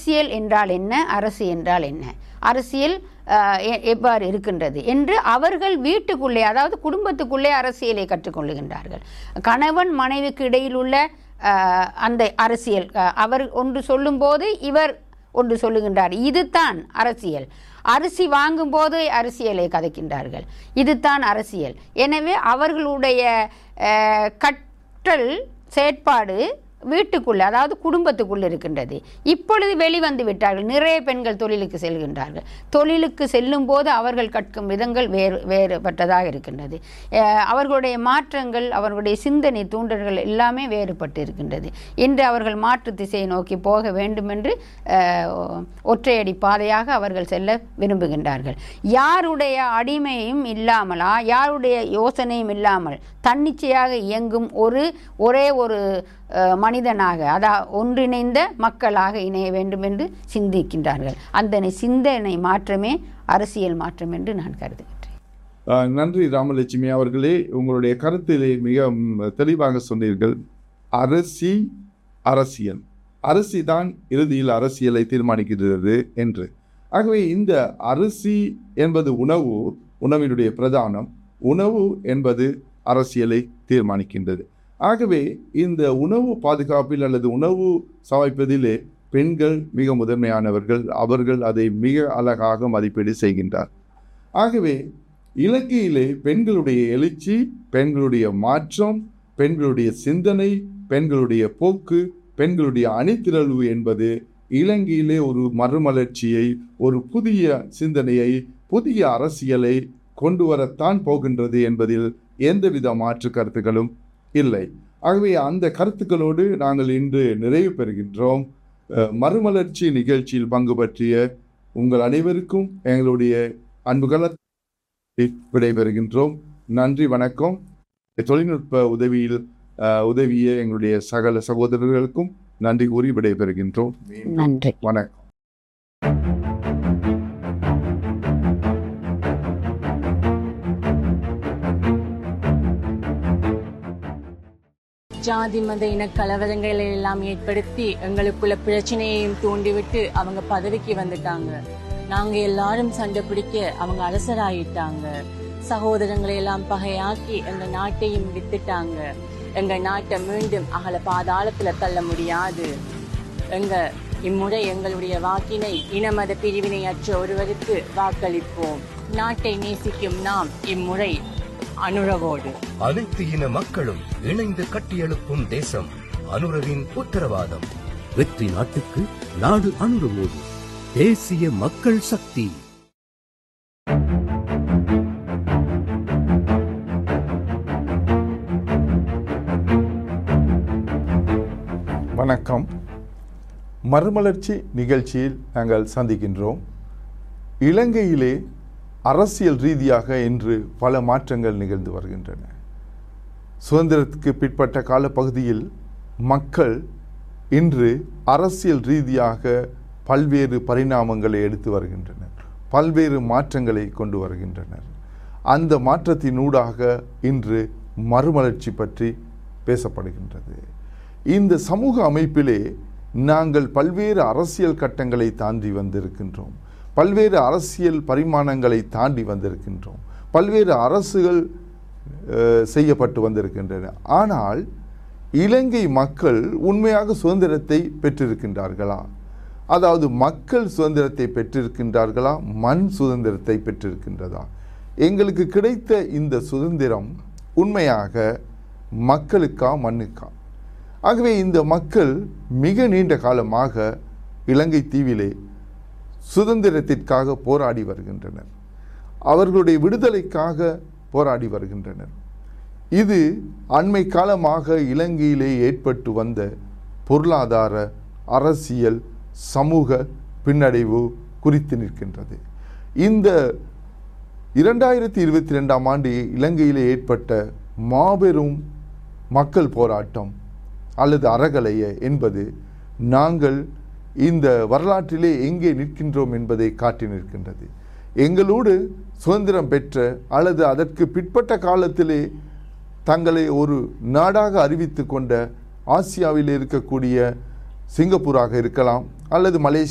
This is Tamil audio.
அரசியல் என்றால் என்ன அரசு என்றால் என்ன அரசியல் அஹ், எ- எவ்வாறு இருக்கின்றது என்று அவர்கள் வீட்டுக்குள்ளே அதாவது குடும்பத்துக்குள்ளே அரசியலை கற்றுக்கொள்ளுகின்றார்கள் கணவன் மனைவிக்கு இடையில் உள்ள அஹ், அந்த அரசியல் அஹ், அவர் ஒன்று சொல்லும்போது இவர் ஒன்று சொல்லுகின்றார் இதுதான் அரசியல் அரிசி வாங்கும்போது அரசியலை கதைக்கின்றார்கள் இதுதான் அரசியல் எனவே அவர்களுடைய அஹ், கற்றல் செயற்பாடு வீட்டுக்குள்ள அதாவது குடும்பத்துக்குள் இருக்கின்றது இப்பொழுது வெளிவந்து விட்டார்கள் நிறைய பெண்கள் தொழிலுக்கு செல்கின்றார்கள் தொழிலுக்கு செல்லும் போது அவர்கள் கற்கும் விதங்கள் வேறு வேறுபட்டதாக இருக்கின்றது அஹ் அவர்களுடைய மாற்றங்கள் அவர்களுடைய சிந்தனை தூண்டல்கள் எல்லாமே வேறுபட்டு இருக்கின்றது இன்று அவர்கள் மாற்று திசையை நோக்கி போக வேண்டும் என்று அஹ், ஒற்றையடி பாதையாக அவர்கள் செல்ல விரும்புகின்றார்கள் யாருடைய அடிமையும் இல்லாமலா யாருடைய யோசனையும் இல்லாமல் தன்னிச்சையாக இயங்கும் ஒரு ஒரே ஒரு அஹ், மனிதனாக அதா ஒன்றிணைந்த மக்களாக இணைய வேண்டும் என்று சிந்திக்கின்றார்கள் அந்த சிந்தனை மாற்றமே அரசியல் மாற்றம் என்று நான் கருதுகின்றேன் ஆஹ் நன்றி ராமலட்சுமி அவர்களே உங்களுடைய கருத்திலே மிக ம், தெளிவாக சொன்னீர்கள் அரசி அரசியல் அரசி தான் இறுதியில் அரசியலை தீர்மானிக்கிறது என்று ஆகவே இந்த அரிசி என்பது உணவு உணவினுடைய பிரதானம் உணவு என்பது அரசியலை தீர்மானிக்கின்றது ஆகவே இந்த உணவு பாதுகாப்பில் அல்லது உணவு சமைப்பதிலே பெண்கள் மிக முதன்மையானவர்கள் அவர்கள் அதை மிக அழகாக மதிப்பீடு செய்கின்றார் ஆகவே இலங்கையிலே பெண்களுடைய எழுச்சி பெண்களுடைய மாற்றம் பெண்களுடைய சிந்தனை பெண்களுடைய போக்கு பெண்களுடைய அணிதிரள்வு என்பது இலங்கையிலே ஒரு மறுமலர்ச்சியை ஒரு புதிய சிந்தனையை புதிய அரசியலை கொண்டு வரத்தான் போகின்றது என்பதில் எந்தவித மாற்று கருத்துக்களும் இல்லை ஆகவே அந்த கருத்துக்களோடு நாங்கள் இன்று நிறைவு பெறுகின்றோம் அஹ், மறுமலர்ச்சி நிகழ்ச்சியில் பங்கு பற்றிய உங்கள் அனைவருக்கும் எங்களுடைய அன்புகள விடைபெறுகின்றோம் நன்றி வணக்கம் தொழில்நுட்ப உதவியில் அஹ், உதவிய எங்களுடைய சகல சகோதரர்களுக்கும் நன்றி கூறி விடைபெறுகின்றோம் நன்றி வணக்கம் ஜாதி மத இன கலவரங்களை எல்லாம் ஏற்படுத்தி எங்களுக்குள்ள பிரச்சனையையும் தூண்டிவிட்டு அவங்க பதவிக்கு வந்துட்டாங்க நாங்க எல்லாரும் சண்டை பிடிக்க அவங்க அரசராயிட்டாங்க சகோதரங்களை எல்லாம் பகையாக்கி எங்க நாட்டையும் வித்துட்டாங்க எங்க நாட்டை மீண்டும் அகல பாதாளத்துல தள்ள முடியாது எங்க இம்முறை எங்களுடைய வாக்கினை இனமத பிரிவினையற்ற ஒருவருக்கு வாக்களிப்போம் நாட்டை நேசிக்கும் நாம் இம்முறை அனுரவோடு அனைத்து இன மக்களும் இணைந்து கட்டியெழுப்பும் தேசம் அனுரவின் உத்தரவாதம் வெற்றி நாட்டுக்கு நாடு அணுகுவோடு தேசிய மக்கள் சக்தி வணக்கம் மறுமலர்ச்சி நிகழ்ச்சியில் நாங்கள் சந்திக்கின்றோம் இலங்கையிலே அரசியல் ரீதியாக இன்று பல மாற்றங்கள் நிகழ்ந்து வருகின்றன சுதந்திரத்துக்கு பிற்பட்ட காலப்பகுதியில் மக்கள் இன்று அரசியல் ரீதியாக பல்வேறு பரிணாமங்களை எடுத்து வருகின்றனர் பல்வேறு மாற்றங்களை கொண்டு வருகின்றனர் அந்த மாற்றத்தினூடாக இன்று மறுமலர்ச்சி பற்றி பேசப்படுகின்றது இந்த சமூக அமைப்பிலே நாங்கள் பல்வேறு அரசியல் கட்டங்களை தாண்டி வந்திருக்கின்றோம் பல்வேறு அரசியல் பரிமாணங்களை தாண்டி வந்திருக்கின்றோம் பல்வேறு அரசுகள் அஹ், செய்யப்பட்டு வந்திருக்கின்றன ஆனால் இலங்கை மக்கள் உண்மையாக சுதந்திரத்தை பெற்றிருக்கின்றார்களா அதாவது மக்கள் சுதந்திரத்தை பெற்றிருக்கின்றார்களா மண் சுதந்திரத்தை பெற்றிருக்கின்றதா எங்களுக்கு கிடைத்த இந்த சுதந்திரம் உண்மையாக மக்களுக்கா மண்ணுக்கா ஆகவே இந்த மக்கள் மிக நீண்ட காலமாக இலங்கை தீவிலே சுதந்திரத்திற்காக போராடி வருகின்றனர் அவர்களுடைய விடுதலைக்காக போராடி வருகின்றனர் இது அண்மை காலமாக இலங்கையிலே ஏற்பட்டு வந்த பொருளாதார அரசியல் சமூக பின்னடைவு குறித்து நிற்கின்றது இந்த இரண்டாயிரத்தி இருபத்தி ரெண்டாம் ஆண்டு இலங்கையிலே ஏற்பட்ட மாபெரும் மக்கள் போராட்டம் அல்லது அறகலைய என்பது நாங்கள் இந்த வரலாற்றிலே எங்கே நிற்கின்றோம் என்பதை காட்டி நிற்கின்றது எங்களோடு சுதந்திரம் பெற்ற அல்லது அதற்கு பிற்பட்ட காலத்திலே தங்களை ஒரு நாடாக அறிவித்து கொண்ட ஆசியாவில் இருக்கக்கூடிய சிங்கப்பூராக இருக்கலாம் அல்லது மலேசியா